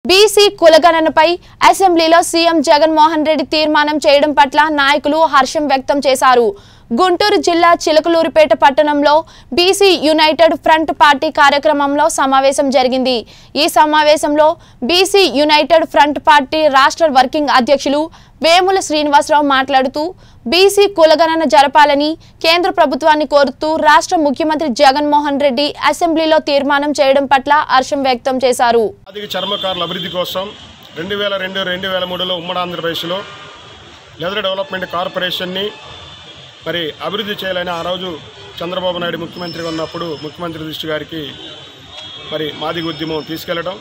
BC కులగణనపై అసెంబ్లీలో CM Jaganmohan Reddy తీర్మానం చేయడం పట్ల నాయకులు హర్షం వ్యక్తం చేశారు గుంటూరు జిల్లా చిలకలూరిపేట పట్టణంలో బీసీ యునైటెడ్ ఫ్రంట్ పార్టీ కార్యక్రమంలో సమావేశం జరిగింది ఈ సమావేశంలో బీసీ యునైటెడ్ ఫ్రంట్ పార్టీ రాష్ట్ర వర్కింగ్ అధ్యక్షులు వేముల శ్రీనివాసరావు మాట్లాడుతూ బీసీ కులగణన జరపాలని కేంద్ర ప్రభుత్వాన్ని కోరుతూ రాష్ట్ర ముఖ్యమంత్రి జగన్మోహన్ రెడ్డి అసెంబ్లీలో తీర్మానం చేయడం పట్ల హర్షం వ్యక్తం చేశారు ఆర్థిక చర్మకారుల అభివృద్ధి కోసం రెండు వేల రెండు రెండు వేల మూడులో ఉమ్మడి ఆంధ్రప్రదేశ్లో లెదర్ డెవలప్మెంట్ కార్పొరేషన్ని మరి అభివృద్ధి చేయాలని ఆ రోజు చంద్రబాబు నాయుడు ముఖ్యమంత్రిగా ఉన్నప్పుడు ముఖ్యమంత్రి దృష్టి గారికి మరి మాదిగ ఉద్యమం తీసుకెళ్లడం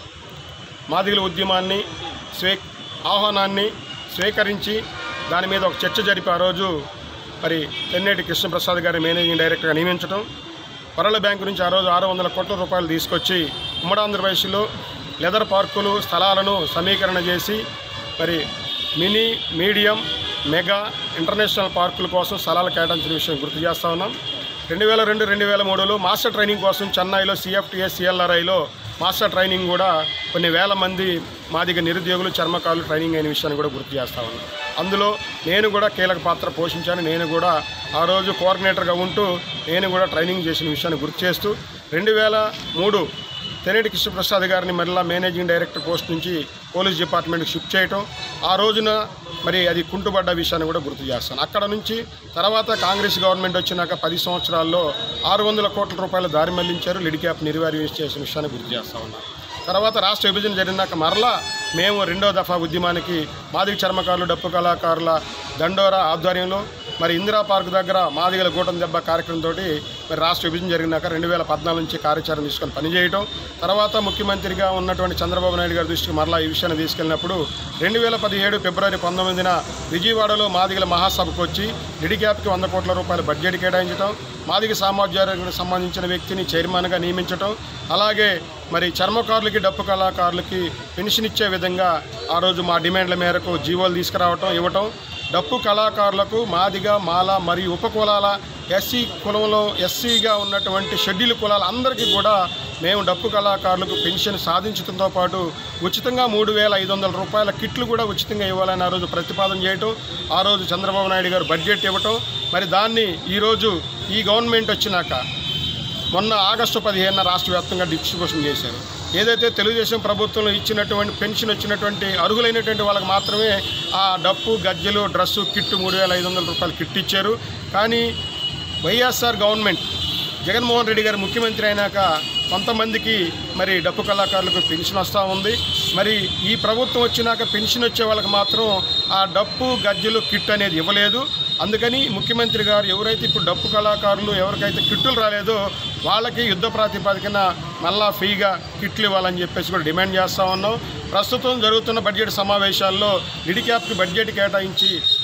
మాదిగల ఉద్యమాన్ని స్వీ ఆహ్వానాన్ని స్వీకరించి దాని మీద ఒక చర్చ జరిపి ఆ రోజు మరి తెన్నేటి కృష్ణప్రసాద్ గారి మేనేజింగ్ డైరెక్టర్గా నియమించడం వరల్డ్ బ్యాంకు నుంచి ఆ రోజు ఆరు వందల కోట్ల రూపాయలు తీసుకొచ్చి ఉమ్మడి ఆంధ్రప్రదేశ్లో లెదర్ పార్కులు స్థలాలను సమీకరణ చేసి మరి మినీ మీడియం మెగా ఇంటర్నేషనల్ పార్కుల కోసం స్థలాలు కేటాయించిన విషయం గుర్తు చేస్తా ఉన్నాం రెండు వేల రెండు రెండు వేల మూడులో మాస్టర్ ట్రైనింగ్ కోసం చెన్నైలో సిఎఫ్టిఎస్ సిఎల్ఆర్ఐలో మాస్టర్ ట్రైనింగ్ కూడా కొన్ని వేల మంది మాదిగ నిరుద్యోగులు చర్మకారులు ట్రైనింగ్ అయిన విషయాన్ని కూడా గుర్తు చేస్తా ఉన్నాం అందులో నేను కూడా కీలక పాత్ర పోషించాను నేను కూడా ఆ రోజు కోఆర్డినేటర్గా ఉంటూ నేను కూడా ట్రైనింగ్ చేసిన విషయాన్ని గుర్తు చేస్తూ రెండు వేల మూడు తెనేటి కృష్ణప్రసాద్ గారిని మరలా మేనేజింగ్ డైరెక్టర్ పోస్ట్ నుంచి పోలీస్ డిపార్ట్మెంట్కి షిఫ్ట్ చేయటం ఆ రోజున మరి అది కుంటుపడ్డ విషయాన్ని కూడా గుర్తు చేస్తాను అక్కడ నుంచి తర్వాత కాంగ్రెస్ గవర్నమెంట్ వచ్చినాక పది సంవత్సరాల్లో ఆరు వందల కోట్ల రూపాయలు దారి మళ్లించారు లిడ్ క్యాప్ నిర్వహణ చేసిన విషయాన్ని గుర్తు చేస్తా ఉన్నాను తర్వాత రాష్ట్ర విభజన జరిగినాక మరలా మేము రెండో దఫా ఉద్యమానికి మాదిగ చర్మకారులు డప్పు కళాకారుల దండోరా ఆధ్వర్యంలో మరి ఇందిరా పార్క్ దగ్గర మాదిగల గూటం దెబ్బ కార్యక్రమంతో మరి రాష్ట్ర విభజన జరిగినాక రెండు వేల పద్నాలుగు నుంచి కార్యాచరణ తీసుకొని పనిచేయటం తర్వాత ముఖ్యమంత్రిగా ఉన్నటువంటి చంద్రబాబు నాయుడు గారి దృష్టికి మరలా ఈ విషయాన్ని తీసుకెళ్ళినప్పుడు రెండు వేల పదిహేడు ఫిబ్రవరి పంతొమ్మిదిన విజయవాడలో మాదిగల మహాసభకు వచ్చి డిడిక్యాప్కి వంద కోట్ల రూపాయల బడ్జెట్ కేటాయించడం మాదిగ సామాజ్యానికి సంబంధించిన వ్యక్తిని చైర్మన్గా నియమించటం అలాగే మరి చర్మకారులకి డప్పు కళాకారులకి పెన్షన్ ఇచ్చే విధంగా ఆ రోజు మా డిమాండ్ల మేరకు జీవోలు తీసుకురావటం ఇవ్వటం డప్పు కళాకారులకు మాదిగ మాల మరియు ఉపకులాల ఎస్సీ కులంలో ఎస్సీగా ఉన్నటువంటి షెడ్యూల్ కులాల అందరికీ కూడా మేము డప్పు కళాకారులకు పెన్షన్ సాధించడంతో పాటు ఉచితంగా మూడు వేల ఐదు వందల రూపాయల కిట్లు కూడా ఉచితంగా ఇవ్వాలని ఆ రోజు ప్రతిపాదన చేయటం ఆ రోజు చంద్రబాబు నాయుడు గారు బడ్జెట్ ఇవ్వటం మరి దాన్ని ఈరోజు ఈ గవర్నమెంట్ వచ్చినాక మొన్న ఆగస్టు పదిహేనున రాష్ట్ర వ్యాప్తంగా డిస్ట్రిబ్యూషన్ చేశారు ఏదైతే తెలుగుదేశం ప్రభుత్వంలో ఇచ్చినటువంటి పెన్షన్ వచ్చినటువంటి అర్హులైనటువంటి వాళ్ళకి మాత్రమే ఆ డప్పు గజ్జెలు డ్రెస్సు కిట్టు మూడు వేల ఐదు వందల రూపాయలు కిట్ ఇచ్చారు కానీ వైఎస్ఆర్ గవర్నమెంట్ జగన్మోహన్ రెడ్డి గారు ముఖ్యమంత్రి అయినాక కొంతమందికి మరి డప్పు కళాకారులకు పెన్షన్ వస్తూ ఉంది మరి ఈ ప్రభుత్వం వచ్చినాక పెన్షన్ వచ్చే వాళ్ళకి మాత్రం ఆ డప్పు గజ్జెలు కిట్ అనేది ఇవ్వలేదు అందుకని ముఖ్యమంత్రి గారు ఎవరైతే ఇప్పుడు డప్పు కళాకారులు ఎవరికైతే కిట్టులు రాలేదో వాళ్ళకి యుద్ధ ప్రాతిపదికన మళ్ళా ఫ్రీగా కిట్లు ఇవ్వాలని చెప్పేసి కూడా డిమాండ్ చేస్తూ ఉన్నాం ప్రస్తుతం జరుగుతున్న బడ్జెట్ సమావేశాల్లో ఇడిక్యాప్కి బడ్జెట్ కేటాయించి